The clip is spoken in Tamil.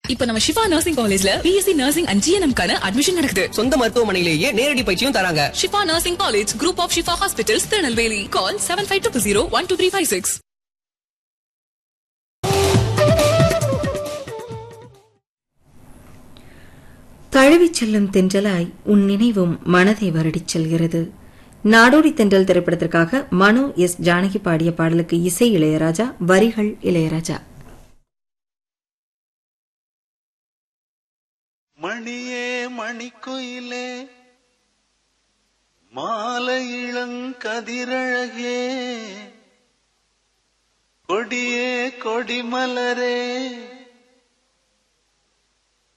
இப்ப நம்ம சிவா நர்சிங் காலேஜ்ல பிஎஸ்சி நர்சிங் அண்ட் ஜிஎன்எம் கான அட்மிஷன் நடக்குது சொந்த மருத்துவமனையிலேயே நேரடி பயிற்சியும் தராங்க Shifa nursing college group of Shifa hospitals Tirunelveli call seven five two zero one two three five six தழுவிச் செல்லும் தென்றலாய் உன் நினைவும் மனதை வருடிச் செல்கிறது நாடோடி தென்றல் திரைப்படத்திற்காக மனோ எஸ் ஜானகி பாடிய பாடலுக்கு இசை இளையராஜா வரிகள் இளையராஜா மணியே மணிக்குயிலே மாலை இளங்கதிரழகே கொடியே கொடிமலரே